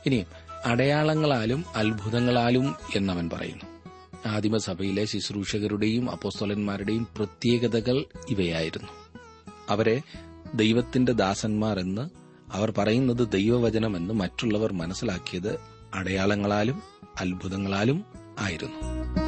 ഇനിയും അടയാളങ്ങളാലും അത്ഭുതങ്ങളാലും എന്നവൻ പറയുന്നു ആദിമസഭയിലെ ശുശ്രൂഷകരുടെയും അപ്പോസ്തലന്മാരുടെയും പ്രത്യേകതകൾ ഇവയായിരുന്നു അവരെ ദൈവത്തിന്റെ ദാസന്മാർ എന്ന് അവർ പറയുന്നത് ദൈവവചനമെന്ന് മറ്റുള്ളവർ മനസ്സിലാക്കിയത് അടയാളങ്ങളാലും അത്ഭുതങ്ങളാലും ആയിരുന്നു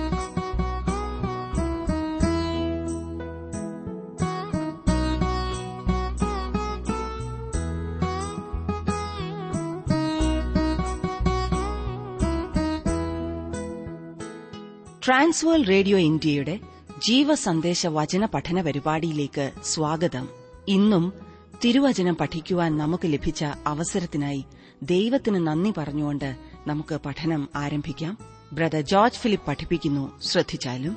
ട്രാൻസ്വേൾ റേഡിയോ ഇന്ത്യയുടെ ജീവസന്ദേശ വചന പഠന പരിപാടിയിലേക്ക് സ്വാഗതം ഇന്നും തിരുവചനം പഠിക്കുവാൻ നമുക്ക് ലഭിച്ച അവസരത്തിനായി ദൈവത്തിന് നന്ദി പറഞ്ഞുകൊണ്ട് നമുക്ക് പഠനം ആരംഭിക്കാം ബ്രദർ ജോർജ് ഫിലിപ്പ് പഠിപ്പിക്കുന്നു ശ്രദ്ധിച്ചാലും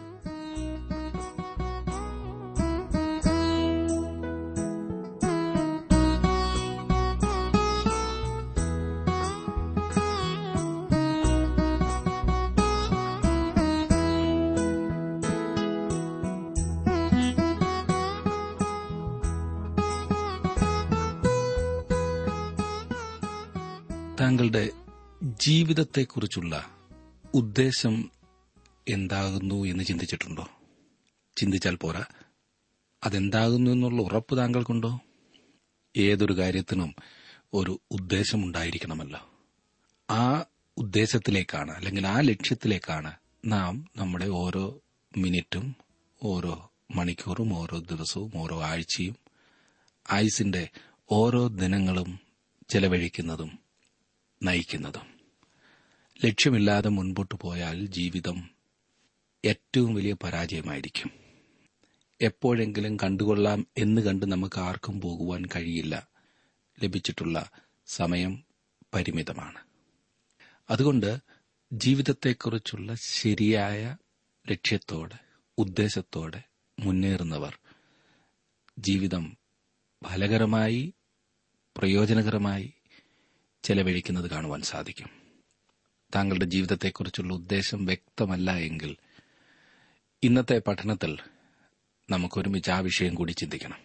താങ്കളുടെ ജീവിതത്തെക്കുറിച്ചുള്ള ഉദ്ദേശം എന്താകുന്നു എന്ന് ചിന്തിച്ചിട്ടുണ്ടോ ചിന്തിച്ചാൽ പോരാ അതെന്താകുന്നു എന്നുള്ള ഉറപ്പ് താങ്കൾക്കുണ്ടോ ഏതൊരു കാര്യത്തിനും ഒരു ഉദ്ദേശമുണ്ടായിരിക്കണമല്ലോ ആ ഉദ്ദേശത്തിലേക്കാണ് അല്ലെങ്കിൽ ആ ലക്ഷ്യത്തിലേക്കാണ് നാം നമ്മുടെ ഓരോ മിനിറ്റും ഓരോ മണിക്കൂറും ഓരോ ദിവസവും ഓരോ ആഴ്ചയും ആയുസിന്റെ ഓരോ ദിനങ്ങളും ചെലവഴിക്കുന്നതും നയിക്കുന്നതും ലക്ഷ്യമില്ലാതെ മുൻപോട്ട് പോയാൽ ജീവിതം ഏറ്റവും വലിയ പരാജയമായിരിക്കും എപ്പോഴെങ്കിലും കണ്ടുകൊള്ളാം എന്ന് കണ്ട് നമുക്ക് ആർക്കും പോകുവാൻ കഴിയില്ല ലഭിച്ചിട്ടുള്ള സമയം പരിമിതമാണ് അതുകൊണ്ട് ജീവിതത്തെക്കുറിച്ചുള്ള ശരിയായ ലക്ഷ്യത്തോടെ ഉദ്ദേശത്തോടെ മുന്നേറുന്നവർ ജീവിതം ഫലകരമായി പ്രയോജനകരമായി ചെലവഴിക്കുന്നത് കാണുവാൻ സാധിക്കും താങ്കളുടെ ജീവിതത്തെക്കുറിച്ചുള്ള ഉദ്ദേശം വ്യക്തമല്ല എങ്കിൽ ഇന്നത്തെ പഠനത്തിൽ നമുക്കൊരുമിച്ച് ആ വിഷയം കൂടി ചിന്തിക്കണം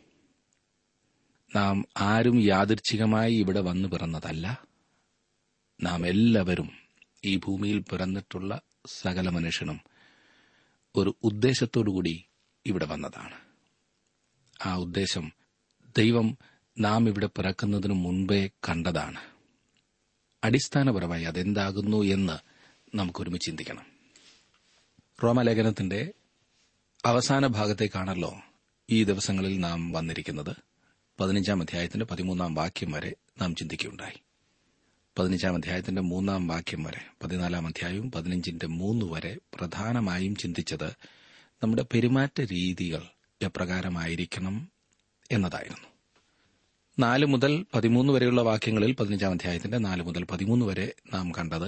നാം ആരും യാദൃച്ഛികമായി ഇവിടെ വന്നു പിറന്നതല്ല നാം എല്ലാവരും ഈ ഭൂമിയിൽ പിറന്നിട്ടുള്ള സകല മനുഷ്യനും ഒരു ഉദ്ദേശത്തോടുകൂടി ഇവിടെ വന്നതാണ് ആ ഉദ്ദേശം ദൈവം നാം ഇവിടെ പിറക്കുന്നതിനു മുൻപേ കണ്ടതാണ് അടിസ്ഥാനപരമായി അതെന്താകുന്നു എന്ന് നമുക്കൊരുമിച്ച് ചിന്തിക്കണം റോമലേഖനത്തിന്റെ അവസാന ഭാഗത്തേക്കാണല്ലോ ഈ ദിവസങ്ങളിൽ നാം വന്നിരിക്കുന്നത് പതിനഞ്ചാം അധ്യായത്തിന്റെ പതിമൂന്നാം വാക്യം വരെ നാം ചിന്തിക്കുകയുണ്ടായി പതിനഞ്ചാം അധ്യായത്തിന്റെ മൂന്നാം വാക്യം വരെ പതിനാലാം അധ്യായവും പതിനഞ്ചിന്റെ മൂന്ന് വരെ പ്രധാനമായും ചിന്തിച്ചത് നമ്മുടെ പെരുമാറ്റ രീതികൾ എപ്രകാരമായിരിക്കണം എന്നതായിരുന്നു നാല് മുതൽ പതിമൂന്ന് വരെയുള്ള വാക്യങ്ങളിൽ പതിനഞ്ചാം അധ്യായത്തിന്റെ നാല് മുതൽ പതിമൂന്ന് വരെ നാം കണ്ടത്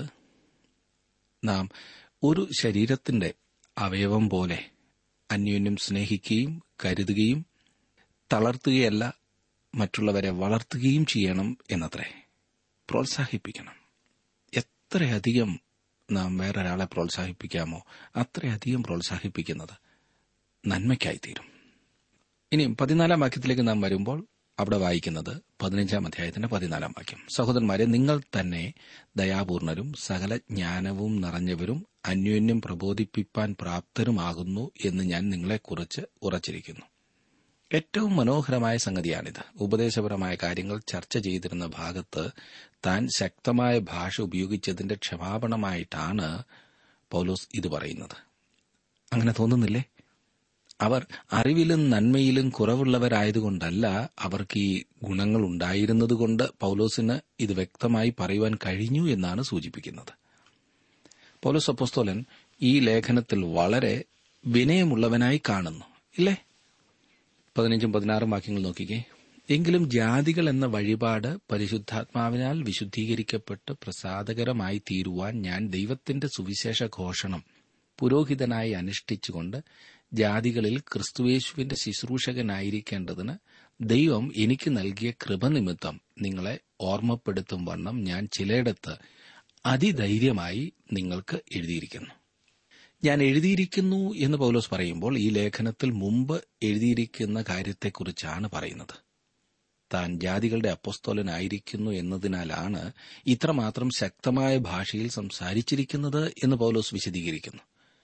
നാം ഒരു ശരീരത്തിന്റെ അവയവം പോലെ അന്യോന്യം സ്നേഹിക്കുകയും കരുതുകയും തളർത്തുകയല്ല മറ്റുള്ളവരെ വളർത്തുകയും ചെയ്യണം എന്നത്രേ പ്രോത്സാഹിപ്പിക്കണം എത്രയധികം നാം വേറൊരാളെ പ്രോത്സാഹിപ്പിക്കാമോ അത്രയധികം പ്രോത്സാഹിപ്പിക്കുന്നത് നന്മയ്ക്കായിത്തീരും ഇനിയും പതിനാലാം വാക്യത്തിലേക്ക് നാം വരുമ്പോൾ അവിടെ വായിക്കുന്നത് പതിനഞ്ചാം അധ്യായത്തിന്റെ പതിനാലാം വാക്യം സഹോദരന്മാരെ നിങ്ങൾ തന്നെ ദയാപൂർണരും സകല ജ്ഞാനവും നിറഞ്ഞവരും അന്യോന്യം പ്രബോധിപ്പിപ്പാൻ പ്രാപ്തരുമാകുന്നു എന്ന് ഞാൻ നിങ്ങളെക്കുറിച്ച് ഉറച്ചിരിക്കുന്നു ഏറ്റവും മനോഹരമായ സംഗതിയാണിത് ഉപദേശപരമായ കാര്യങ്ങൾ ചർച്ച ചെയ്തിരുന്ന ഭാഗത്ത് താൻ ശക്തമായ ഭാഷ ഉപയോഗിച്ചതിന്റെ ക്ഷമാപണമായിട്ടാണ് പൌലോസ് ഇത് പറയുന്നത് അങ്ങനെ തോന്നുന്നില്ലേ അവർ അറിവിലും നന്മയിലും കുറവുള്ളവരായതുകൊണ്ടല്ല അവർക്ക് ഈ ഗുണങ്ങൾ ഉണ്ടായിരുന്നതുകൊണ്ട് പൌലോസിന് ഇത് വ്യക്തമായി പറയുവാൻ കഴിഞ്ഞു എന്നാണ് സൂചിപ്പിക്കുന്നത് പൌലോസ് അപ്പോസ്തോലൻ ഈ ലേഖനത്തിൽ വളരെ വിനയമുള്ളവനായി കാണുന്നു ഇല്ലേ പതിനഞ്ചും പതിനാറും വാക്യങ്ങൾ നോക്കിക്കേ എങ്കിലും ജാതികൾ എന്ന വഴിപാട് പരിശുദ്ധാത്മാവിനാൽ വിശുദ്ധീകരിക്കപ്പെട്ട് പ്രസാദകരമായി തീരുവാൻ ഞാൻ ദൈവത്തിന്റെ സുവിശേഷ ഘോഷണം പുരോഹിതനായി അനുഷ്ഠിച്ചുകൊണ്ട് ജാതികളിൽ ക്രിസ്തുവേശുവിന്റെ ശുശ്രൂഷകനായിരിക്കേണ്ടതിന് ദൈവം എനിക്ക് നൽകിയ കൃപനിമിത്തം നിങ്ങളെ ഓർമ്മപ്പെടുത്തും വണ്ണം ഞാൻ ചിലയിടത്ത് അതിധൈര്യമായി നിങ്ങൾക്ക് എഴുതിയിരിക്കുന്നു ഞാൻ എഴുതിയിരിക്കുന്നു എന്ന് പൗലോസ് പറയുമ്പോൾ ഈ ലേഖനത്തിൽ മുമ്പ് എഴുതിയിരിക്കുന്ന കാര്യത്തെക്കുറിച്ചാണ് പറയുന്നത് താൻ ജാതികളുടെ അപ്പോസ്തോലനായിരിക്കുന്നു എന്നതിനാലാണ് ഇത്രമാത്രം ശക്തമായ ഭാഷയിൽ സംസാരിച്ചിരിക്കുന്നത് എന്ന് പൗലോസ് വിശദീകരിക്കുന്നു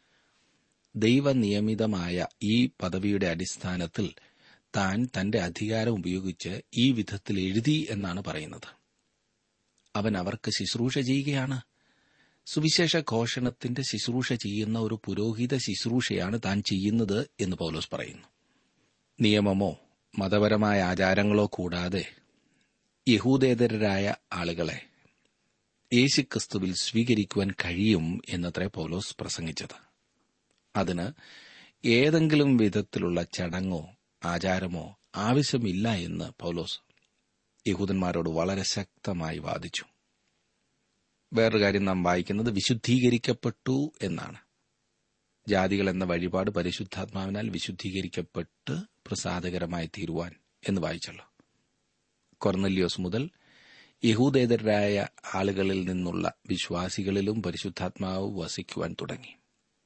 ദൈവനിയമിതമായ ഈ പദവിയുടെ അടിസ്ഥാനത്തിൽ താൻ തന്റെ അധികാരം ഉപയോഗിച്ച് ഈ വിധത്തിൽ എഴുതി എന്നാണ് പറയുന്നത് അവൻ അവർക്ക് ശുശ്രൂഷ ചെയ്യുകയാണ് സുവിശേഷ ഘോഷണത്തിന്റെ ശുശ്രൂഷ ചെയ്യുന്ന ഒരു പുരോഹിത ശുശ്രൂഷയാണ് താൻ ചെയ്യുന്നത് എന്ന് പൗലോസ് പറയുന്നു നിയമമോ മതപരമായ ആചാരങ്ങളോ കൂടാതെ യഹൂദേതരരായ ആളുകളെ യേശുക്രിസ്തുവിൽ സ്വീകരിക്കുവാൻ കഴിയും എന്നത്രേ പൗലോസ് പ്രസംഗിച്ചത് അതിന് ഏതെങ്കിലും വിധത്തിലുള്ള ചടങ്ങോ ആചാരമോ ആവശ്യമില്ല എന്ന് പൗലോസ് യഹൂദന്മാരോട് വളരെ ശക്തമായി വാദിച്ചു വേറൊരു കാര്യം നാം വായിക്കുന്നത് വിശുദ്ധീകരിക്കപ്പെട്ടു എന്നാണ് ജാതികൾ എന്ന വഴിപാട് പരിശുദ്ധാത്മാവിനാൽ വിശുദ്ധീകരിക്കപ്പെട്ട് പ്രസാദകരമായി തീരുവാൻ എന്ന് വായിച്ചല്ലോ കൊർന്നല്യോസ് മുതൽ യഹൂദേതരായ ആളുകളിൽ നിന്നുള്ള വിശ്വാസികളിലും പരിശുദ്ധാത്മാവ് വസിക്കുവാൻ തുടങ്ങി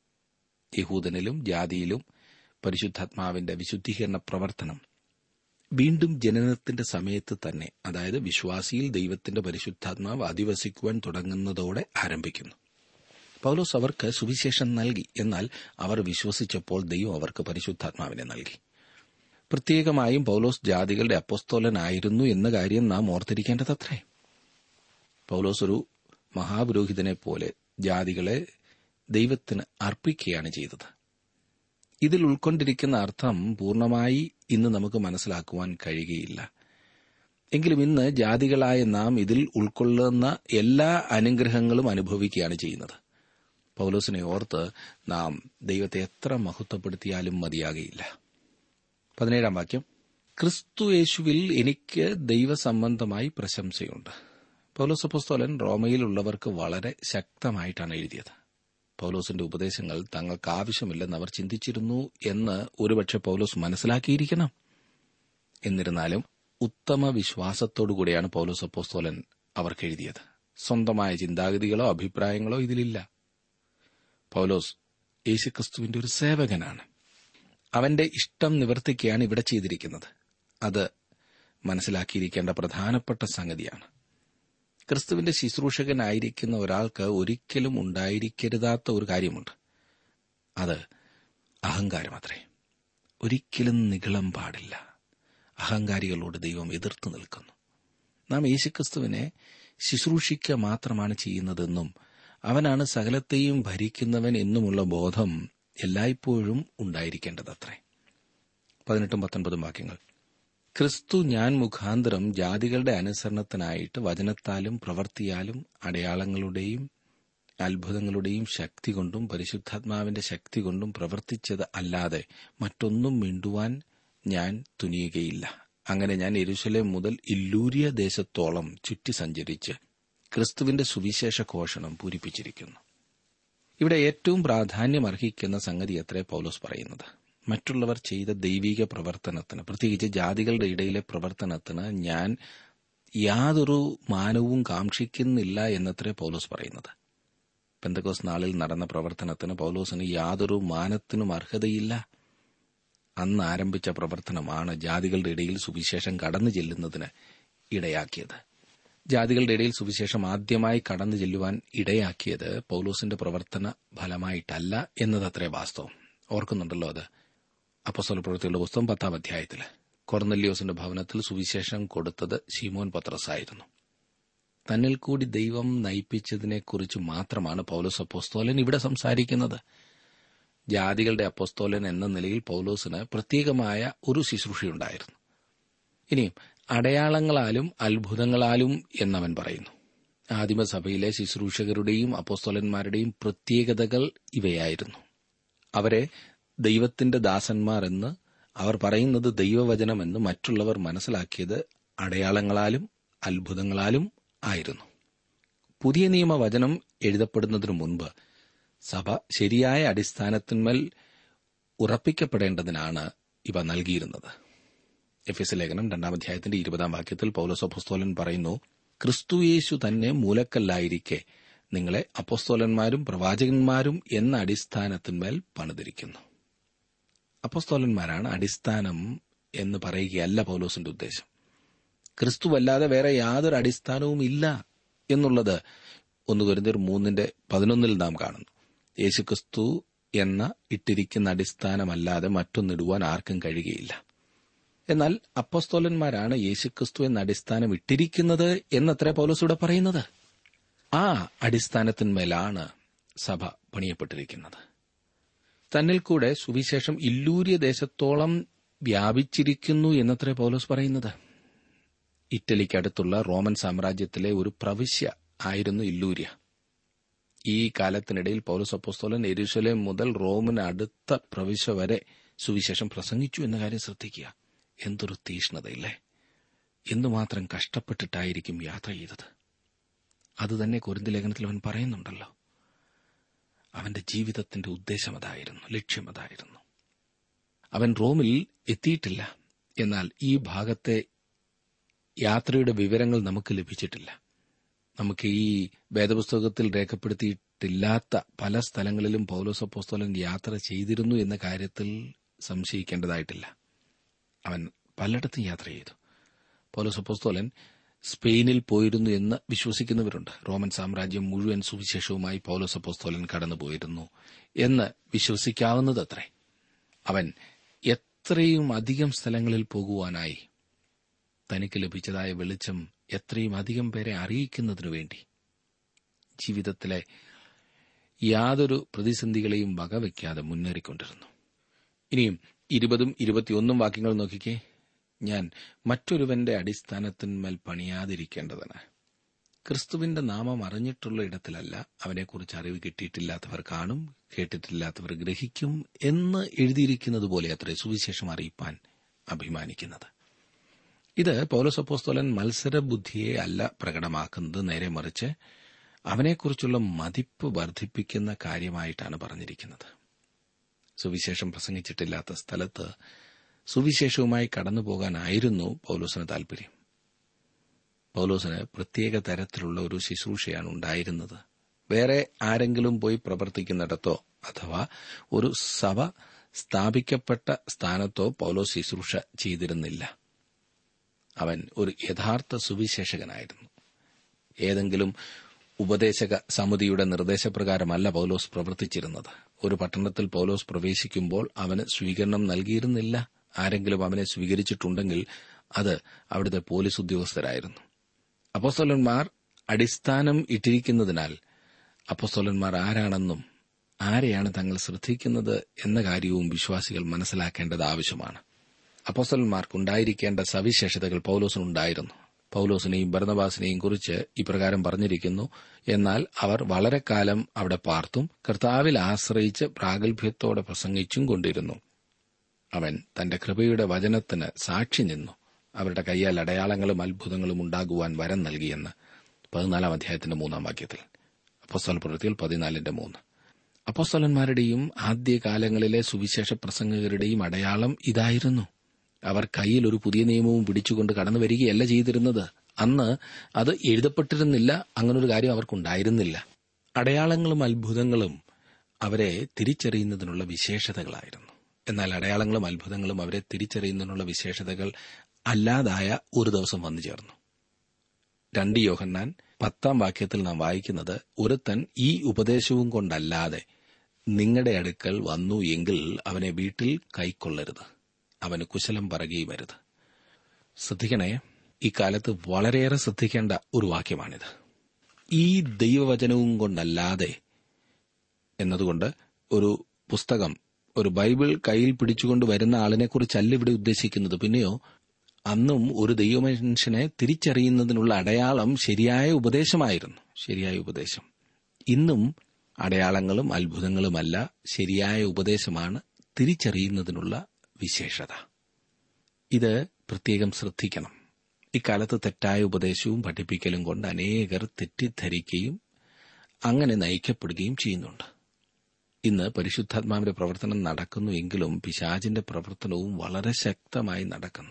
യഹൂദനിലും ജാതിയിലും പരിശുദ്ധാത്മാവിന്റെ വിശുദ്ധീകരണ പ്രവർത്തനം വീണ്ടും ജനനത്തിന്റെ സമയത്ത് തന്നെ അതായത് വിശ്വാസിയിൽ ദൈവത്തിന്റെ പരിശുദ്ധാത്മാവ് അധിവസിക്കുവാൻ തുടങ്ങുന്നതോടെ ആരംഭിക്കുന്നു പൗലോസ് അവർക്ക് സുവിശേഷം നൽകി എന്നാൽ അവർ വിശ്വസിച്ചപ്പോൾ ദൈവം അവർക്ക് പരിശുദ്ധാത്മാവിനെ നൽകി പ്രത്യേകമായും പൗലോസ് ജാതികളുടെ അപ്പസ്തോലനായിരുന്നു എന്ന കാര്യം നാം ഓർത്തിരിക്കേണ്ടതത്രേ പൗലോസ് ഒരു മഹാപുരോഹിതനെ പോലെ ജാതികളെ ദൈവത്തിന് അർപ്പിക്കുകയാണ് ചെയ്തത് ഇതിൽ ഉൾക്കൊണ്ടിരിക്കുന്ന അർത്ഥം പൂർണ്ണമായി ഇന്ന് നമുക്ക് മനസ്സിലാക്കുവാൻ കഴിയുകയില്ല എങ്കിലും ഇന്ന് ജാതികളായ നാം ഇതിൽ ഉൾക്കൊള്ളുന്ന എല്ലാ അനുഗ്രഹങ്ങളും അനുഭവിക്കുകയാണ് ചെയ്യുന്നത് പൗലോസിനെ ഓർത്ത് നാം ദൈവത്തെ എത്ര മഹത്വപ്പെടുത്തിയാലും മതിയാകയില്ല പതിനേഴാം വാക്യം ക്രിസ്തു യേശുവിൽ എനിക്ക് ദൈവസംബന്ധമായി പ്രശംസയുണ്ട് പൗലോസ് പുസ്തോലൻ റോമയിലുള്ളവർക്ക് വളരെ ശക്തമായിട്ടാണ് എഴുതിയത് പൗലോസിന്റെ ഉപദേശങ്ങൾ തങ്ങൾക്ക് ആവശ്യമില്ലെന്ന് അവർ ചിന്തിച്ചിരുന്നു എന്ന് ഒരുപക്ഷെ പൗലോസ് മനസ്സിലാക്കിയിരിക്കണം എന്നിരുന്നാലും ഉത്തമ വിശ്വാസത്തോടുകൂടിയാണ് പൗലോസ് അപ്പോസ്തോലൻ അവർക്ക് എഴുതിയത് സ്വന്തമായ ചിന്താഗതികളോ അഭിപ്രായങ്ങളോ ഇതിലില്ല പൗലോസ് യേശുക്രിസ്തുവിന്റെ ഒരു സേവകനാണ് അവന്റെ ഇഷ്ടം നിവർത്തിക്കുകയാണ് ഇവിടെ ചെയ്തിരിക്കുന്നത് അത് മനസ്സിലാക്കിയിരിക്കേണ്ട പ്രധാനപ്പെട്ട സംഗതിയാണ് ക്രിസ്തുവിന്റെ ശുശ്രൂഷകനായിരിക്കുന്ന ഒരാൾക്ക് ഒരിക്കലും ഉണ്ടായിരിക്കരുതാത്ത ഒരു കാര്യമുണ്ട് അത് അഹങ്കാരമത്രേ ഒരിക്കലും നികളം പാടില്ല അഹങ്കാരികളോട് ദൈവം എതിർത്ത് നിൽക്കുന്നു നാം യേശുക്രിസ്തുവിനെ ശുശ്രൂഷിക്കുക മാത്രമാണ് ചെയ്യുന്നതെന്നും അവനാണ് സകലത്തെയും ഭരിക്കുന്നവൻ എന്നുമുള്ള ബോധം എല്ലായ്പ്പോഴും ഉണ്ടായിരിക്കേണ്ടതത്രേ പതിനെട്ടും പത്തൊൻപതും വാക്യങ്ങൾ ക്രിസ്തു ഞാൻ മുഖാന്തരം ജാതികളുടെ അനുസരണത്തിനായിട്ട് വചനത്താലും പ്രവൃത്തിയാലും അടയാളങ്ങളുടെയും അത്ഭുതങ്ങളുടെയും ശക്തി കൊണ്ടും പരിശുദ്ധാത്മാവിന്റെ ശക്തി കൊണ്ടും പ്രവർത്തിച്ചത് അല്ലാതെ മറ്റൊന്നും മിണ്ടുവാൻ ഞാൻ തുനിയുകയില്ല അങ്ങനെ ഞാൻ എരുശലേം മുതൽ ഇല്ലൂരിയ ദേശത്തോളം ചുറ്റി സഞ്ചരിച്ച് ക്രിസ്തുവിന്റെ സുവിശേഷ ഘോഷണം പൂരിപ്പിച്ചിരിക്കുന്നു ഇവിടെ ഏറ്റവും പ്രാധാന്യം അർഹിക്കുന്ന സംഗതി എത്രേ പൗലോസ് പറയുന്നത് മറ്റുള്ളവർ ചെയ്ത ദൈവിക പ്രവർത്തനത്തിന് പ്രത്യേകിച്ച് ജാതികളുടെ ഇടയിലെ പ്രവർത്തനത്തിന് ഞാൻ യാതൊരു മാനവും കാക്ഷിക്കുന്നില്ല എന്നത്രേ പൗലോസ് പറയുന്നത് പെന്തക്കോസ് നാളിൽ നടന്ന പ്രവർത്തനത്തിന് പൗലോസിന് യാതൊരു മാനത്തിനും അർഹതയില്ല അന്ന് ആരംഭിച്ച പ്രവർത്തനമാണ് ജാതികളുടെ ഇടയിൽ സുവിശേഷം കടന്നു ചെല്ലുന്നതിന് ഇടയാക്കിയത് ജാതികളുടെ ഇടയിൽ സുവിശേഷം ആദ്യമായി കടന്നു ചെല്ലുവാൻ ഇടയാക്കിയത് പൗലോസിന്റെ പ്രവർത്തന ഫലമായിട്ടല്ല എന്നതത്രേ വാസ്തവം ഓർക്കുന്നുണ്ടല്ലോ അത് അപ്പസ്വല പ്രവൃത്തികളുടെ പുസ്തകം പത്താം അധ്യായത്തിൽ കൊർന്നല്യോസിന്റെ ഭവനത്തിൽ സുവിശേഷം കൊടുത്തത് ഷീമോൻ പത്രസായിരുന്നു തന്നിൽ കൂടി ദൈവം നയിപ്പിച്ചതിനെക്കുറിച്ച് മാത്രമാണ് പൗലോസ് അപ്പോസ്തോലൻ ഇവിടെ സംസാരിക്കുന്നത് ജാതികളുടെ അപ്പോസ്തോലൻ എന്ന നിലയിൽ പൗലോസിന് പ്രത്യേകമായ ഒരു ശുശ്രൂഷയുണ്ടായിരുന്നു ഇനിയും അടയാളങ്ങളാലും അത്ഭുതങ്ങളാലും എന്നവൻ പറയുന്നു ആദിമസഭയിലെ ശുശ്രൂഷകരുടെയും അപ്പോസ്തോലന്മാരുടെയും പ്രത്യേകതകൾ ഇവയായിരുന്നു അവരെ ദൈവത്തിന്റെ ദാസന്മാർ എന്ന് അവർ പറയുന്നത് ദൈവവചനമെന്ന് മറ്റുള്ളവർ മനസ്സിലാക്കിയത് അടയാളങ്ങളാലും അത്ഭുതങ്ങളാലും ആയിരുന്നു പുതിയ നിയമവചനം എഴുതപ്പെടുന്നതിനു മുൻപ് സഭ ശരിയായ അടിസ്ഥാനത്തിന്മേൽ ഉറപ്പിക്കപ്പെടേണ്ടതിനാണ് ഇവ നൽകിയിരുന്നത് എഫ് എസ് ലേഖനം രണ്ടാം അധ്യായത്തിന്റെ ഇരുപതാം വാക്യത്തിൽ പൗലോസ് അപ്പോസ്തോലൻ പറയുന്നു ക്രിസ്തുയേശു തന്നെ മൂലക്കല്ലായിരിക്കെ നിങ്ങളെ അപ്പോസ്തോലന്മാരും പ്രവാചകന്മാരും എന്ന അടിസ്ഥാനത്തിന്മേൽ പണിതിരിക്കുന്നു അപ്പോസ്തോലന്മാരാണ് അടിസ്ഥാനം എന്ന് പറയുകയല്ല പൗലോസിന്റെ ഉദ്ദേശം ക്രിസ്തുവല്ലാതെ വേറെ യാതൊരു അടിസ്ഥാനവും ഇല്ല എന്നുള്ളത് ഒന്ന് കുരുന്നർ മൂന്നിന്റെ പതിനൊന്നിൽ നാം കാണുന്നു യേശുക്രിസ്തു എന്ന ഇട്ടിരിക്കുന്ന അടിസ്ഥാനമല്ലാതെ മറ്റൊന്നിടുവാൻ ആർക്കും കഴിയുകയില്ല എന്നാൽ അപ്പസ്തോലന്മാരാണ് യേശുക്രിസ്തു എന്ന അടിസ്ഥാനം ഇട്ടിരിക്കുന്നത് എന്നത്ര പൗലോസിവിടെ പറയുന്നത് ആ അടിസ്ഥാനത്തിന്മേലാണ് സഭ പണിയപ്പെട്ടിരിക്കുന്നത് തന്നിൽ കൂടെ സുവിശേഷം ഇല്ലൂര്യ ദേശത്തോളം വ്യാപിച്ചിരിക്കുന്നു എന്നത്ര പൗലോസ് പറയുന്നത് ഇറ്റലിക്കടുത്തുള്ള റോമൻ സാമ്രാജ്യത്തിലെ ഒരു പ്രവിശ്യ ആയിരുന്നു ഇല്ലൂര്യ ഈ കാലത്തിനിടയിൽ പൗലോസ് അപ്പോസ്തോലൻ എരുശലേം മുതൽ റോമിന് അടുത്ത പ്രവിശ്യ വരെ സുവിശേഷം പ്രസംഗിച്ചു എന്ന കാര്യം ശ്രദ്ധിക്കുക എന്തൊരു തീഷ്ണതയില്ലേ എന്തുമാത്രം കഷ്ടപ്പെട്ടിട്ടായിരിക്കും യാത്ര ചെയ്തത് അതുതന്നെ കുരുന്തി ലേഖനത്തിൽ അവൻ പറയുന്നുണ്ടല്ലോ അവന്റെ ജീവിതത്തിന്റെ ഉദ്ദേശം അതായിരുന്നു ലക്ഷ്യം അതായിരുന്നു അവൻ റോമിൽ എത്തിയിട്ടില്ല എന്നാൽ ഈ ഭാഗത്തെ യാത്രയുടെ വിവരങ്ങൾ നമുക്ക് ലഭിച്ചിട്ടില്ല നമുക്ക് ഈ വേദപുസ്തകത്തിൽ രേഖപ്പെടുത്തിയിട്ടില്ലാത്ത പല സ്ഥലങ്ങളിലും പൗലോസ് അപ്പോസ്തോലൻ യാത്ര ചെയ്തിരുന്നു എന്ന കാര്യത്തിൽ സംശയിക്കേണ്ടതായിട്ടില്ല അവൻ പലയിടത്തും യാത്ര ചെയ്തു പൗലോസ് അപ്പോസ്തോലൻ സ്പെയിനിൽ പോയിരുന്നു എന്ന് വിശ്വസിക്കുന്നവരുണ്ട് റോമൻ സാമ്രാജ്യം മുഴുവൻ സുവിശേഷവുമായി പൗലോസ് അപ്പോസ്തോലൻ കടന്നുപോയിരുന്നു എന്ന് വിശ്വസിക്കാവുന്നതത്രേ അവൻ എത്രയും അധികം സ്ഥലങ്ങളിൽ പോകുവാനായി തനിക്ക് ലഭിച്ചതായ വെളിച്ചം എത്രയും അധികം പേരെ അറിയിക്കുന്നതിനു വേണ്ടി ജീവിതത്തിലെ യാതൊരു പ്രതിസന്ധികളെയും വകവയ്ക്കാതെ മുന്നേറിക്കൊണ്ടിരുന്നു ഇനിയും ഇരുപതും ഇരുപത്തിയൊന്നും വാക്യങ്ങൾ നോക്കിക്കേ ഞാൻ മറ്റൊരുവന്റെ അടിസ്ഥാനത്തിന്മേൽ പണിയാതിരിക്കേണ്ടതിന് ക്രിസ്തുവിന്റെ നാമം അറിഞ്ഞിട്ടുള്ള ഇടത്തിലല്ല അവനെക്കുറിച്ച് അറിവ് കിട്ടിയിട്ടില്ലാത്തവർ കാണും കേട്ടിട്ടില്ലാത്തവർ ഗ്രഹിക്കും എന്ന് എഴുതിയിരിക്കുന്നത് പോലെ അത്രേ സുവിശേഷം അറിയിപ്പാൻ അഭിമാനിക്കുന്നത് ഇത് പൗലോസപ്പോസ്തോലൻ മത്സരബുദ്ധിയെ അല്ല പ്രകടമാക്കുന്നത് നേരെ മറിച്ച് അവനെക്കുറിച്ചുള്ള മതിപ്പ് വർദ്ധിപ്പിക്കുന്ന കാര്യമായിട്ടാണ് പറഞ്ഞിരിക്കുന്നത് സുവിശേഷം പ്രസംഗിച്ചിട്ടില്ലാത്ത സ്ഥലത്ത് സുവിശേഷവുമായി കടന്നുപോകാനായിരുന്നു പൗലോസിന് താൽപര്യം പൗലോസിന് പ്രത്യേക തരത്തിലുള്ള ഒരു ശുശ്രൂഷയാണ് ഉണ്ടായിരുന്നത് വേറെ ആരെങ്കിലും പോയി പ്രവർത്തിക്കുന്നിടത്തോ അഥവാ ഒരു സഭ സ്ഥാപിക്കപ്പെട്ട സ്ഥാനത്തോ പൗലോസ് ശുശ്രൂഷ ചെയ്തിരുന്നില്ല അവൻ ഒരു യഥാർത്ഥ സുവിശേഷകനായിരുന്നു ഏതെങ്കിലും ഉപദേശക സമിതിയുടെ നിർദ്ദേശപ്രകാരമല്ല പൗലോസ് പ്രവർത്തിച്ചിരുന്നത് ഒരു പട്ടണത്തിൽ പൗലോസ് പ്രവേശിക്കുമ്പോൾ അവന് സ്വീകരണം നൽകിയിരുന്നില്ല ആരെങ്കിലും അവനെ സ്വീകരിച്ചിട്ടുണ്ടെങ്കിൽ അത് അവിടുത്തെ പോലീസ് ഉദ്യോഗസ്ഥരായിരുന്നു അപ്പോസ്തലന്മാർ അടിസ്ഥാനം ഇട്ടിരിക്കുന്നതിനാൽ അപ്പോസ്തലന്മാർ ആരാണെന്നും ആരെയാണ് തങ്ങൾ ശ്രദ്ധിക്കുന്നത് എന്ന കാര്യവും വിശ്വാസികൾ മനസ്സിലാക്കേണ്ടത് ആവശ്യമാണ് അപ്പോസ്തലന്മാർക്കുണ്ടായിരിക്കേണ്ട സവിശേഷതകൾ പൌലോസിനുണ്ടായിരുന്നു പൌലോസിനെയും ഭരണവാസിനെയും കുറിച്ച് ഇപ്രകാരം പറഞ്ഞിരിക്കുന്നു എന്നാൽ അവർ വളരെ കാലം അവിടെ പാർത്തും കർത്താവിൽ ആശ്രയിച്ച് പ്രാഗൽഭ്യത്തോടെ പ്രസംഗിച്ചും കൊണ്ടിരുന്നു അവൻ തന്റെ കൃപയുടെ വചനത്തിന് സാക്ഷി നിന്നു അവരുടെ കൈയാൽ അടയാളങ്ങളും അത്ഭുതങ്ങളും ഉണ്ടാകുവാൻ വരം നൽകിയെന്ന് പതിനാലാം അധ്യായത്തിന്റെ മൂന്നാം വാക്യത്തിൽ അപ്പോസ്തല പ്രവൃത്തിയിൽ പതിനാലിന്റെ മൂന്ന് അപ്പോസ്തലന്മാരുടെയും ആദ്യകാലങ്ങളിലെ സുവിശേഷ പ്രസംഗകരുടെയും അടയാളം ഇതായിരുന്നു അവർ കയ്യിൽ ഒരു പുതിയ നിയമവും പിടിച്ചുകൊണ്ട് കടന്നു വരികയല്ല ചെയ്തിരുന്നത് അന്ന് അത് എഴുതപ്പെട്ടിരുന്നില്ല അങ്ങനൊരു കാര്യം അവർക്കുണ്ടായിരുന്നില്ല അടയാളങ്ങളും അത്ഭുതങ്ങളും അവരെ തിരിച്ചറിയുന്നതിനുള്ള വിശേഷതകളായിരുന്നു എന്നാൽ അടയാളങ്ങളും അത്ഭുതങ്ങളും അവരെ തിരിച്ചറിയുന്നതിനുള്ള വിശേഷതകൾ അല്ലാതായ ഒരു ദിവസം വന്നു ചേർന്നു രണ്ട് യോഹന്നാൻ പത്താം വാക്യത്തിൽ നാം വായിക്കുന്നത് ഒരുത്തൻ ഈ ഉപദേശവും കൊണ്ടല്ലാതെ നിങ്ങളുടെ അടുക്കൽ വന്നു എങ്കിൽ അവനെ വീട്ടിൽ കൈക്കൊള്ളരുത് അവന് കുശലം പറയുകയും വരുത് ശ്രദ്ധിക്കണേ ഇക്കാലത്ത് വളരെയേറെ ശ്രദ്ധിക്കേണ്ട ഒരു വാക്യമാണിത് ഈ ദൈവവചനവും കൊണ്ടല്ലാതെ എന്നതുകൊണ്ട് ഒരു പുസ്തകം ഒരു ബൈബിൾ കയ്യിൽ പിടിച്ചുകൊണ്ട് വരുന്ന ആളിനെക്കുറിച്ചല്ല ഇവിടെ ഉദ്ദേശിക്കുന്നത് പിന്നെയോ അന്നും ഒരു ദൈവമനുഷ്യനെ തിരിച്ചറിയുന്നതിനുള്ള അടയാളം ശരിയായ ഉപദേശമായിരുന്നു ശരിയായ ഉപദേശം ഇന്നും അടയാളങ്ങളും അത്ഭുതങ്ങളുമല്ല ശരിയായ ഉപദേശമാണ് തിരിച്ചറിയുന്നതിനുള്ള വിശേഷത ഇത് പ്രത്യേകം ശ്രദ്ധിക്കണം ഇക്കാലത്ത് തെറ്റായ ഉപദേശവും പഠിപ്പിക്കലും കൊണ്ട് അനേകർ തെറ്റിദ്ധരിക്കുകയും അങ്ങനെ നയിക്കപ്പെടുകയും ചെയ്യുന്നുണ്ട് ഇന്ന് പരിശുദ്ധാത്മാവിന്റെ പ്രവർത്തനം നടക്കുന്നു എങ്കിലും പിശാചിന്റെ പ്രവർത്തനവും വളരെ ശക്തമായി നടക്കുന്നു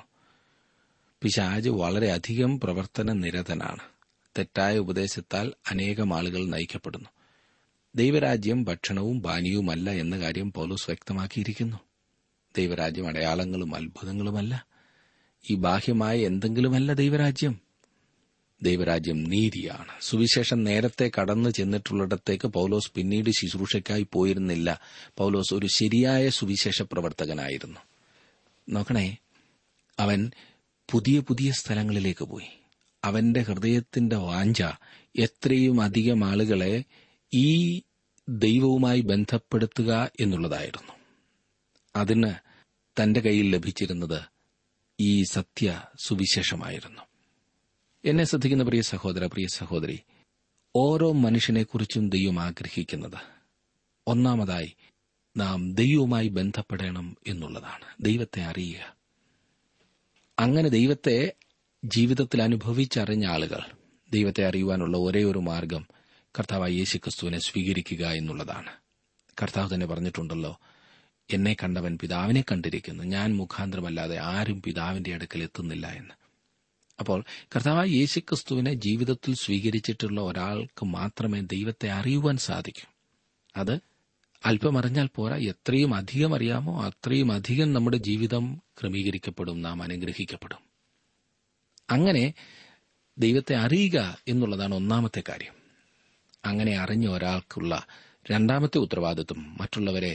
പിശാജ് വളരെയധികം പ്രവർത്തന നിരതനാണ് തെറ്റായ ഉപദേശത്താൽ അനേകം ആളുകൾ നയിക്കപ്പെടുന്നു ദൈവരാജ്യം ഭക്ഷണവും പാനീയവുമല്ല എന്ന കാര്യം പൗലോസ് വ്യക്തമാക്കിയിരിക്കുന്നു ദൈവരാജ്യം അടയാളങ്ങളും അത്ഭുതങ്ങളുമല്ല ഈ ബാഹ്യമായ എന്തെങ്കിലുമല്ല ദൈവരാജ്യം ദൈവരാജ്യം നീതിയാണ് സുവിശേഷം നേരത്തെ കടന്നു ചെന്നിട്ടുള്ളിടത്തേക്ക് പൗലോസ് പിന്നീട് ശുശ്രൂഷയ്ക്കായി പോയിരുന്നില്ല പൗലോസ് ഒരു ശരിയായ സുവിശേഷ പ്രവർത്തകനായിരുന്നു നോക്കണേ അവൻ പുതിയ പുതിയ സ്ഥലങ്ങളിലേക്ക് പോയി അവന്റെ ഹൃദയത്തിന്റെ വാഞ്ച എത്രയും അധികം ആളുകളെ ഈ ദൈവവുമായി ബന്ധപ്പെടുത്തുക എന്നുള്ളതായിരുന്നു അതിന് തന്റെ കയ്യിൽ ലഭിച്ചിരുന്നത് ഈ സത്യ സുവിശേഷമായിരുന്നു എന്നെ ശ്രദ്ധിക്കുന്ന പ്രിയ സഹോദര പ്രിയ സഹോദരി ഓരോ മനുഷ്യനെക്കുറിച്ചും ദൈവം ആഗ്രഹിക്കുന്നത് ഒന്നാമതായി നാം ദൈവവുമായി ബന്ധപ്പെടണം എന്നുള്ളതാണ് ദൈവത്തെ അറിയുക അങ്ങനെ ദൈവത്തെ ജീവിതത്തിൽ അനുഭവിച്ചറിഞ്ഞ ആളുകൾ ദൈവത്തെ അറിയുവാനുള്ള ഒരേ ഒരു മാർഗം കർത്താവായ യേശു ക്രിസ്തുവിനെ സ്വീകരിക്കുക എന്നുള്ളതാണ് കർത്താവ് തന്നെ പറഞ്ഞിട്ടുണ്ടല്ലോ എന്നെ കണ്ടവൻ പിതാവിനെ കണ്ടിരിക്കുന്നു ഞാൻ മുഖാന്തരമല്ലാതെ ആരും പിതാവിന്റെ അടുക്കൽ എത്തുന്നില്ല എന്ന് അപ്പോൾ കർത്താവായ യേശു ക്രിസ്തുവിനെ ജീവിതത്തിൽ സ്വീകരിച്ചിട്ടുള്ള ഒരാൾക്ക് മാത്രമേ ദൈവത്തെ അറിയുവാൻ സാധിക്കൂ അത് അല്പം അറിഞ്ഞാൽ പോരാ എത്രയും അധികം അറിയാമോ അത്രയും അധികം നമ്മുടെ ജീവിതം ക്രമീകരിക്കപ്പെടും നാം അനുഗ്രഹിക്കപ്പെടും അങ്ങനെ ദൈവത്തെ അറിയുക എന്നുള്ളതാണ് ഒന്നാമത്തെ കാര്യം അങ്ങനെ അറിഞ്ഞ ഒരാൾക്കുള്ള രണ്ടാമത്തെ ഉത്തരവാദിത്വം മറ്റുള്ളവരെ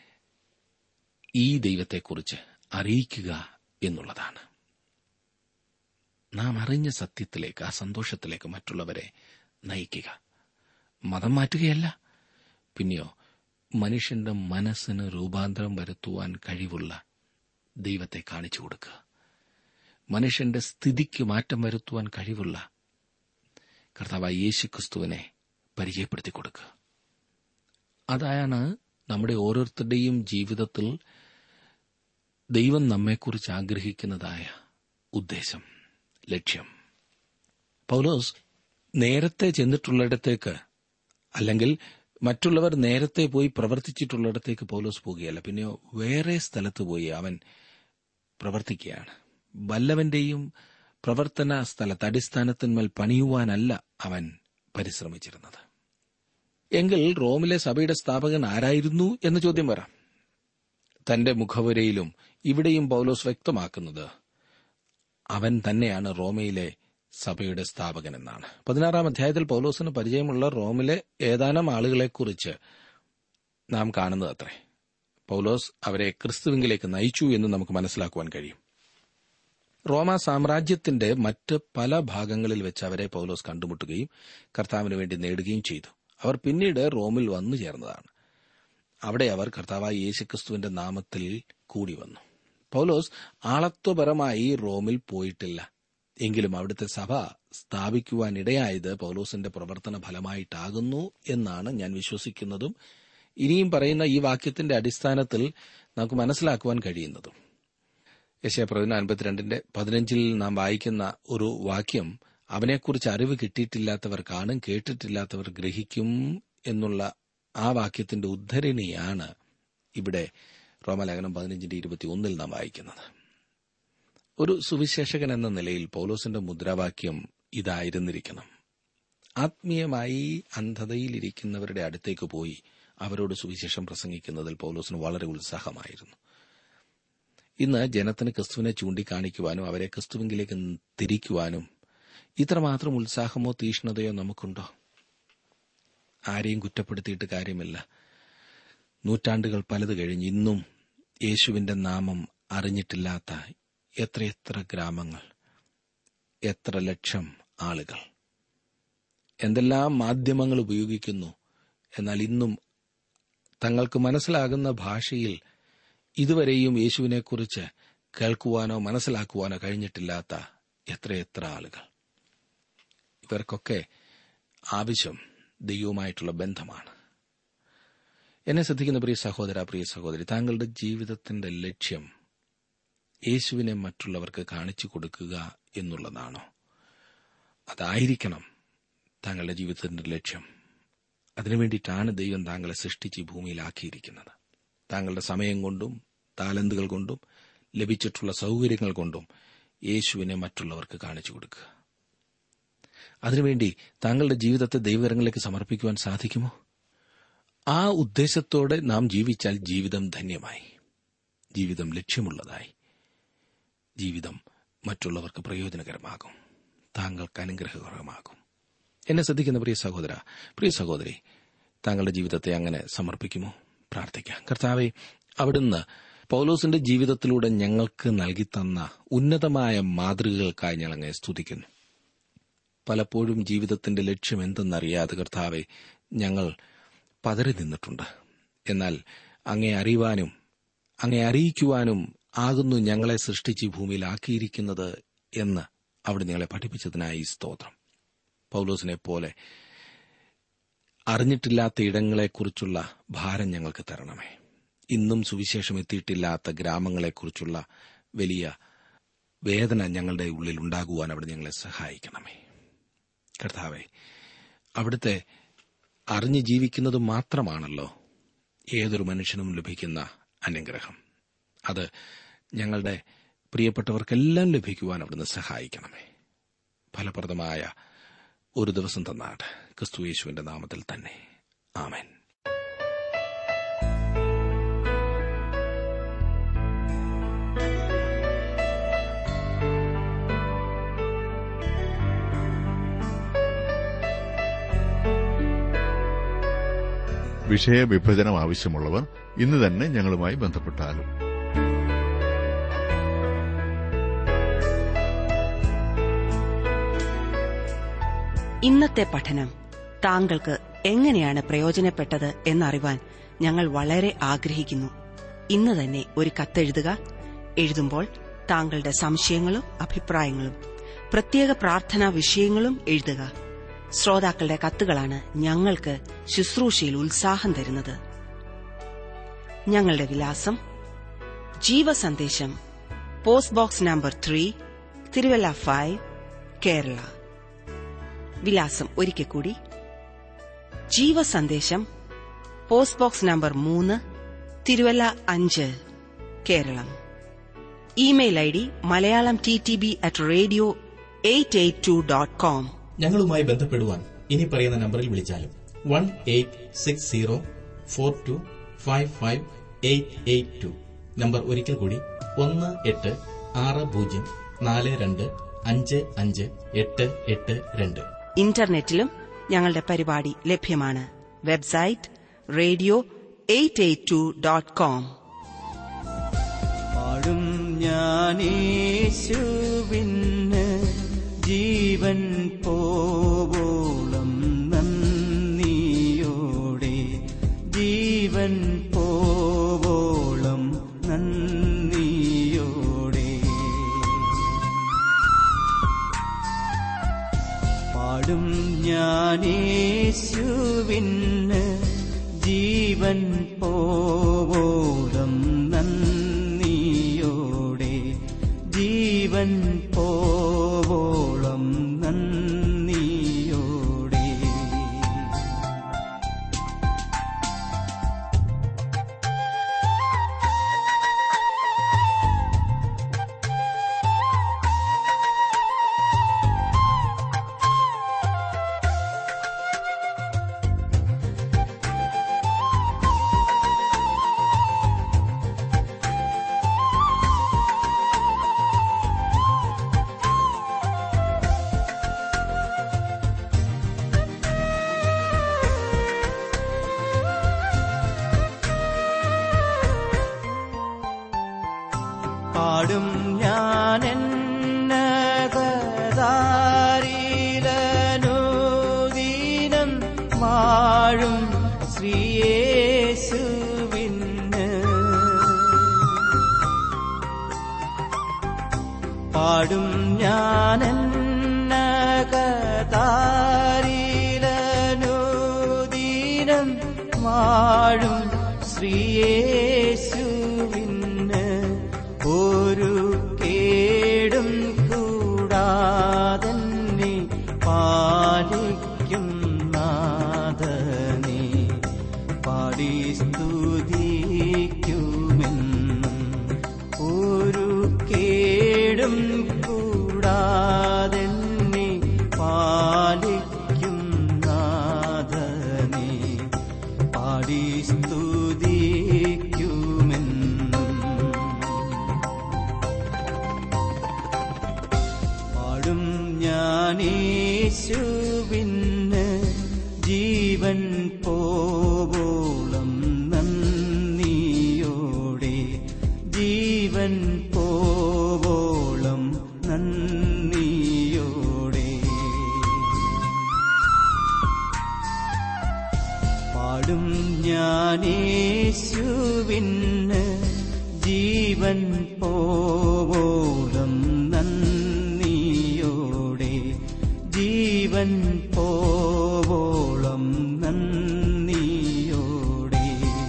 ഈ ദൈവത്തെക്കുറിച്ച് അറിയിക്കുക എന്നുള്ളതാണ് നാം അറിഞ്ഞ സത്യത്തിലേക്ക് ആ സന്തോഷത്തിലേക്ക് മറ്റുള്ളവരെ നയിക്കുക മതം മാറ്റുകയല്ല പിന്നെയോ മനുഷ്യന്റെ മനസ്സിന് രൂപാന്തരം വരുത്തുവാൻ കഴിവുള്ള ദൈവത്തെ കാണിച്ചു കൊടുക്കുക മനുഷ്യന്റെ സ്ഥിതിക്ക് മാറ്റം വരുത്തുവാൻ കഴിവുള്ള കർത്താവായ യേശു ക്രിസ്തുവിനെ പരിചയപ്പെടുത്തി കൊടുക്കുക അതാണ് നമ്മുടെ ഓരോരുത്തരുടെയും ജീവിതത്തിൽ ദൈവം നമ്മെക്കുറിച്ച് ആഗ്രഹിക്കുന്നതായ ഉദ്ദേശം ലക്ഷ്യം പൗലോസ് നേരത്തെ ചെന്നിട്ടുള്ളിടത്തേക്ക് അല്ലെങ്കിൽ മറ്റുള്ളവർ നേരത്തെ പോയി പ്രവർത്തിച്ചിട്ടുള്ളിടത്തേക്ക് പൗലോസ് പോവുകയല്ല പിന്നെയോ വേറെ സ്ഥലത്ത് പോയി അവൻ പ്രവർത്തിക്കുകയാണ് വല്ലവന്റെയും പ്രവർത്തന സ്ഥലത്ത് അടിസ്ഥാനത്തിന്മേൽ പണിയുവാനല്ല അവൻ പരിശ്രമിച്ചിരുന്നത് എങ്കിൽ റോമിലെ സഭയുടെ സ്ഥാപകൻ ആരായിരുന്നു എന്ന ചോദ്യം വരാം തന്റെ മുഖവുരയിലും ഇവിടെയും പൗലോസ് വ്യക്തമാക്കുന്നത് അവൻ തന്നെയാണ് റോമയിലെ സഭയുടെ സ്ഥാപകൻ എന്നാണ് പതിനാറാം അധ്യായത്തിൽ പൗലോസിന് പരിചയമുള്ള റോമിലെ ഏതാനും ആളുകളെക്കുറിച്ച് നാം കാണുന്നത് അത്രേ പൗലോസ് അവരെ ക്രിസ്തുവിങ്കിലേക്ക് നയിച്ചു എന്ന് നമുക്ക് മനസ്സിലാക്കുവാൻ കഴിയും റോമ സാമ്രാജ്യത്തിന്റെ മറ്റ് പല ഭാഗങ്ങളിൽ വെച്ച് അവരെ പൗലോസ് കണ്ടുമുട്ടുകയും കർത്താവിന് വേണ്ടി നേടുകയും ചെയ്തു അവർ പിന്നീട് റോമിൽ വന്നു ചേർന്നതാണ് അവിടെ അവർ കർത്താവായ യേശുക്രിസ്തുവിന്റെ നാമത്തിൽ കൂടി വന്നു പൗലോസ് ആളത്വപരമായി റോമിൽ പോയിട്ടില്ല എങ്കിലും അവിടുത്തെ സഭ സ്ഥാപിക്കുവാനിടയായത് പൗലോസിന്റെ പ്രവർത്തന ഫലമായിട്ടാകുന്നു എന്നാണ് ഞാൻ വിശ്വസിക്കുന്നതും ഇനിയും പറയുന്ന ഈ വാക്യത്തിന്റെ അടിസ്ഥാനത്തിൽ നമുക്ക് മനസ്സിലാക്കുവാൻ കഴിയുന്നതും യശയപ്രവചന അൻപത്തിരണ്ടിന്റെ പതിനഞ്ചിൽ നാം വായിക്കുന്ന ഒരു വാക്യം അവനെക്കുറിച്ച് അറിവ് കിട്ടിയിട്ടില്ലാത്തവർ കാണും കേട്ടിട്ടില്ലാത്തവർ ഗ്രഹിക്കും എന്നുള്ള ആ വാക്യത്തിന്റെ ഉദ്ധരണിയാണ് ഇവിടെ റോമലേഖനം പതിനഞ്ചിന്റെ ഇരുപത്തി ഒന്നിൽ നാം വായിക്കുന്നത് ഒരു സുവിശേഷകൻ എന്ന നിലയിൽ പൗലോസിന്റെ മുദ്രാവാക്യം ഇതായിരുന്നിരിക്കണം ആത്മീയമായി അന്ധതയിലിരിക്കുന്നവരുടെ അടുത്തേക്ക് പോയി അവരോട് സുവിശേഷം പ്രസംഗിക്കുന്നതിൽ പൗലോസിന് വളരെ ഉത്സാഹമായിരുന്നു ഇന്ന് ജനത്തിന് ക്രിസ്തുവിനെ ചൂണ്ടിക്കാണിക്കുവാനും അവരെ ക്രിസ്തുവിങ്കിലേക്ക് തിരിക്കുവാനും ഇത്രമാത്രം ഉത്സാഹമോ തീഷ്ണതയോ നമുക്കുണ്ടോ ആരെയും കുറ്റപ്പെടുത്തിയിട്ട് കാര്യമില്ല നൂറ്റാണ്ടുകൾ പലത് കഴിഞ്ഞ് ഇന്നും യേശുവിന്റെ നാമം അറിഞ്ഞിട്ടില്ലാത്ത എത്രയെത്ര ഗ്രാമങ്ങൾ എത്ര ലക്ഷം ആളുകൾ എന്തെല്ലാം മാധ്യമങ്ങൾ ഉപയോഗിക്കുന്നു എന്നാൽ ഇന്നും തങ്ങൾക്ക് മനസ്സിലാകുന്ന ഭാഷയിൽ ഇതുവരെയും യേശുവിനെക്കുറിച്ച് കേൾക്കുവാനോ മനസ്സിലാക്കുവാനോ കഴിഞ്ഞിട്ടില്ലാത്ത എത്രയെത്ര ആളുകൾ ഇവർക്കൊക്കെ ആവശ്യം ദൈവവുമായിട്ടുള്ള ബന്ധമാണ് എന്നെ ശ്രദ്ധിക്കുന്ന പ്രിയ സഹോദര പ്രിയ സഹോദരി താങ്കളുടെ ജീവിതത്തിന്റെ ലക്ഷ്യം യേശുവിനെ മറ്റുള്ളവർക്ക് കാണിച്ചു കൊടുക്കുക എന്നുള്ളതാണോ അതായിരിക്കണം താങ്കളുടെ ജീവിതത്തിന്റെ ലക്ഷ്യം അതിനുവേണ്ടിയിട്ടാണ് ദൈവം താങ്കളെ സൃഷ്ടിച്ച് ഈ ഭൂമിയിലാക്കിയിരിക്കുന്നത് താങ്കളുടെ സമയം കൊണ്ടും താലന്തുകൾ കൊണ്ടും ലഭിച്ചിട്ടുള്ള സൗകര്യങ്ങൾ കൊണ്ടും യേശുവിനെ മറ്റുള്ളവർക്ക് കാണിച്ചു കൊടുക്കുക അതിനുവേണ്ടി താങ്കളുടെ ജീവിതത്തെ ദൈവകരങ്ങളിലേക്ക് സമർപ്പിക്കുവാൻ സാധിക്കുമോ ആ ഉദ്ദേശത്തോടെ നാം ജീവിച്ചാൽ ജീവിതം ധന്യമായി ജീവിതം ലക്ഷ്യമുള്ളതായി ജീവിതം മറ്റുള്ളവർക്ക് പ്രയോജനകരമാകും താങ്കൾക്ക് അനുഗ്രഹകരമാകും എന്നെ ശ്രദ്ധിക്കുന്ന പ്രിയ സഹോദര പ്രിയ സഹോദരി താങ്കളുടെ ജീവിതത്തെ അങ്ങനെ സമർപ്പിക്കുമോ പ്രാർത്ഥിക്കാം കർത്താവെ അവിടുന്ന് പൌലോസിന്റെ ജീവിതത്തിലൂടെ ഞങ്ങൾക്ക് നൽകിത്തന്ന ഉന്നതമായ മാതൃകകൾക്കായി ഞങ്ങൾ അങ്ങനെ സ്തുതിക്കുന്നു പലപ്പോഴും ജീവിതത്തിന്റെ ലക്ഷ്യം എന്തെന്നറിയാതെ കർത്താവെ ഞങ്ങൾ പതറി നിന്നിട്ടുണ്ട് എന്നാൽ അങ്ങേ അറിയുവാനും അങ്ങേ അറിയിക്കുവാനും ആകുന്നു ഞങ്ങളെ സൃഷ്ടിച്ച് ഈ ഭൂമിയിലാക്കിയിരിക്കുന്നത് എന്ന് അവിടെ ഞങ്ങളെ പഠിപ്പിച്ചതിനായി ഈ സ്തോത്രം പൌലോസിനെ പോലെ അറിഞ്ഞിട്ടില്ലാത്ത ഇടങ്ങളെക്കുറിച്ചുള്ള ഭാരം ഞങ്ങൾക്ക് തരണമേ ഇന്നും സുവിശേഷം എത്തിയിട്ടില്ലാത്ത ഗ്രാമങ്ങളെക്കുറിച്ചുള്ള വലിയ വേദന ഞങ്ങളുടെ ഉള്ളിൽ ഉണ്ടാകുവാൻ അവിടെ ഞങ്ങളെ സഹായിക്കണമേ കർത്താവെ അവിടുത്തെ അറിഞ്ഞു ജീവിക്കുന്നത് മാത്രമാണല്ലോ ഏതൊരു മനുഷ്യനും ലഭിക്കുന്ന അനുഗ്രഹം അത് ഞങ്ങളുടെ പ്രിയപ്പെട്ടവർക്കെല്ലാം ലഭിക്കുവാൻ അവിടുന്ന് സഹായിക്കണമേ ഫലപ്രദമായ ഒരു ദിവസം തന്നാട്ട് ക്രിസ്തു യേശുവിന്റെ നാമത്തിൽ തന്നെ ആമേൻ വിഷയവിഭജനം ആവശ്യമുള്ളവർ ഇന്ന് തന്നെ ഞങ്ങളുമായി ബന്ധപ്പെട്ടാലും ഇന്നത്തെ പഠനം താങ്കൾക്ക് എങ്ങനെയാണ് പ്രയോജനപ്പെട്ടത് എന്നറിവാൻ ഞങ്ങൾ വളരെ ആഗ്രഹിക്കുന്നു ഇന്ന് തന്നെ ഒരു കത്തെഴുതുക എഴുതുമ്പോൾ താങ്കളുടെ സംശയങ്ങളും അഭിപ്രായങ്ങളും പ്രത്യേക പ്രാർത്ഥനാ വിഷയങ്ങളും എഴുതുക ശ്രോതാക്കളുടെ കത്തുകളാണ് ഞങ്ങൾക്ക് ശുശ്രൂഷയിൽ ഉത്സാഹം തരുന്നത് ഞങ്ങളുടെ വിലാസം Jeevasandesham post box number three Thiruvalla five Kerala വിലാസം ഒരിക്കൽ കൂടി ജീവസന്ദേശം പോസ്റ്റ് ബോക്സ് നമ്പർ മൂന്ന് തിരുവല്ല അഞ്ച് Keralam email I D Malayalam T T B at radio eight eight two dot com ഞങ്ങളുമായി ബന്ധപ്പെടുവാൻ ഇനി പറയുന്ന നമ്പറിൽ വിളിച്ചാലും one eight six zero four two five five eight eight two number ഒരിക്കൽ കൂടി ഒന്ന് എട്ട് ആറ് പൂജ്യം നാല് രണ്ട് അഞ്ച് അഞ്ച് എട്ട് എട്ട് രണ്ട് ഇന്റർനെറ്റിലും ഞങ്ങളുടെ പരിപാടി ലഭ്യമാണ് website radio eight eight two dot com പാടും ഞാനേശുവിന് ജീവൻ പോവോളം നന്ദിയോടെ ജീവൻ പോവോളം നന്ദിയോടെ പാടും ഞാനേശുവിന് ജീവൻ പോവോളം നന്ദിയോടെ ജീവൻ പോവോളം നന്ദിയോടെ പാടും ഞാൻ എന്നതാരീലനോദീനം വാഴും ശ്രീയേശുവിന് പാടും ഞാൻ എന്നതാരീലനോദീനം വാഴും ശ്രീയേശുവിന് ഒരു കേടും കൂടാതന്നെ പാലിക്കും നാഥനെ പാടി സ്തുതിക്കുമെന്നും ഒരു കേടും കൂടാതെന്നെ പാലിക്കും നാഥനെ പാടി സ്തുതിക്കുമെന്നും ഞാനേശുവിന് ജീവൻ പോവോളം നന്ദിയോടെ ജീവൻ പോവോളം നന്ദിയോടെ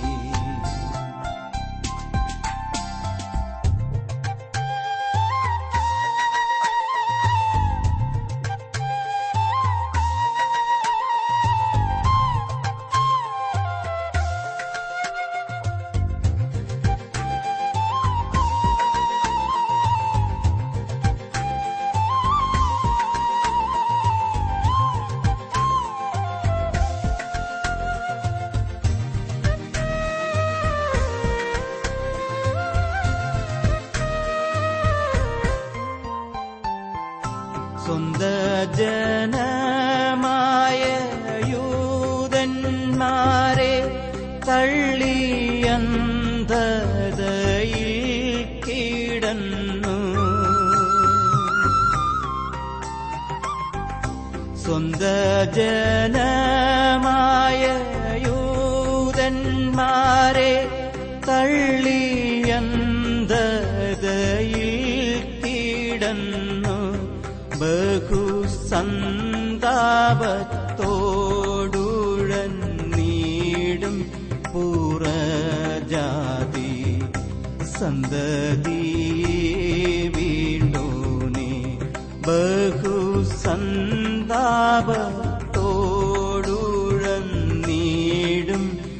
സ്വന്ത ജനമായ യൂതന്മാരെ തള്ളിയന്തതയിൽ കിടന്നു സ്വന്ത ജനമായ യൂതന്മാരെ തള്ളിയന്തതയിൽ കിടന്നു ബഹുസന്താപത്തോടുഴന്നീടും പുറജാതി സന്തതി വീണ്ടോനെ ബഹുസന്താപത്തോടുഴന്നീടും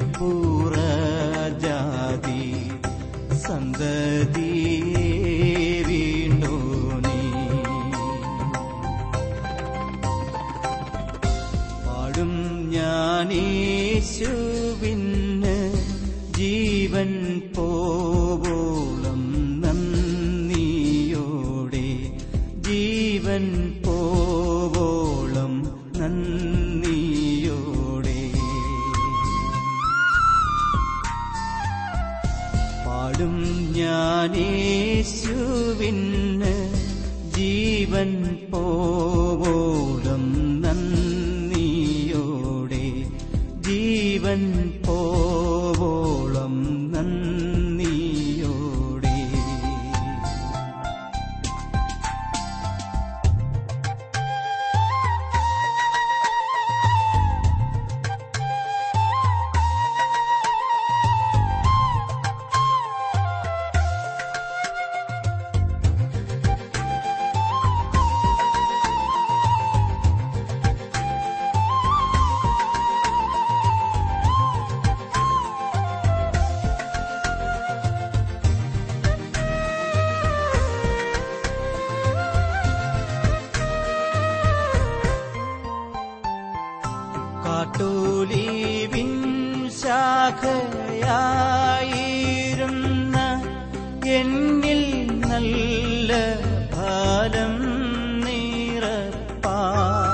പുറജാതി സന്തതി വീണ്ടോനെ പാടും ഞാനേശുവിന് ജീവൻ പോവോളം നന്ദിയോടെ ജീവൻ പോവോളം നന്ദിയോടെ പാടും ഞാനേശുവിന് ജീവൻ പോവോളം നന്ദിയോടെ ജീവൻ പോവോളം നന്ദിയോടെ കാട്ടൂലീവിൻ ശാഖയായിരുന്ന എന്നിൽ നല്ല ഫലം നിറപ്പാ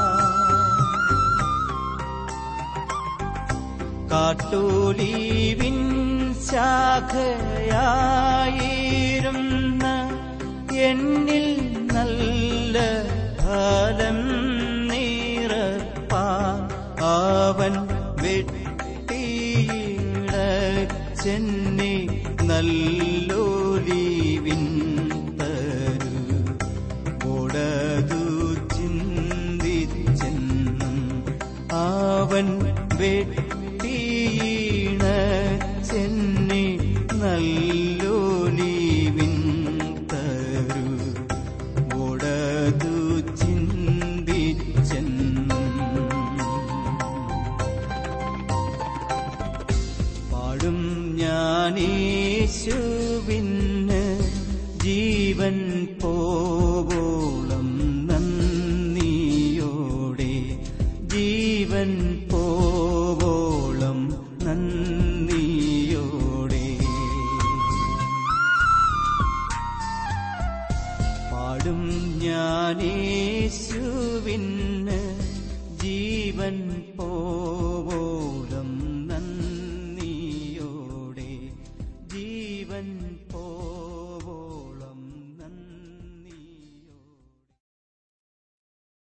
കാട്ടൂലീവിൻ ശാഖയായിരുന്ന എന്നിൽ നല്ല ഫലം നിറപ്പാ അവൻ വെട്ടിയിടച്ചെന്നെ നല്ലോലീവിൻ തരു ഒടതു ചിന്തിച്ചെന്നും അവൻ വെട്ടിയിണച്ചെന്നെ നല്ലോലീവിൻ തരു ഒടതു ചിന്തിച്ചെന്നും പാടും ഞാനേശുവിന് ജീവൻ പോവോളം നന്ദിയോടെ ജീവൻ പോവോളം നന്ദിയോടെ പാടും ഞാനേശുവിന് ജീവൻ പോവോളം നന്ദിയോടെ ജീവൻ പോ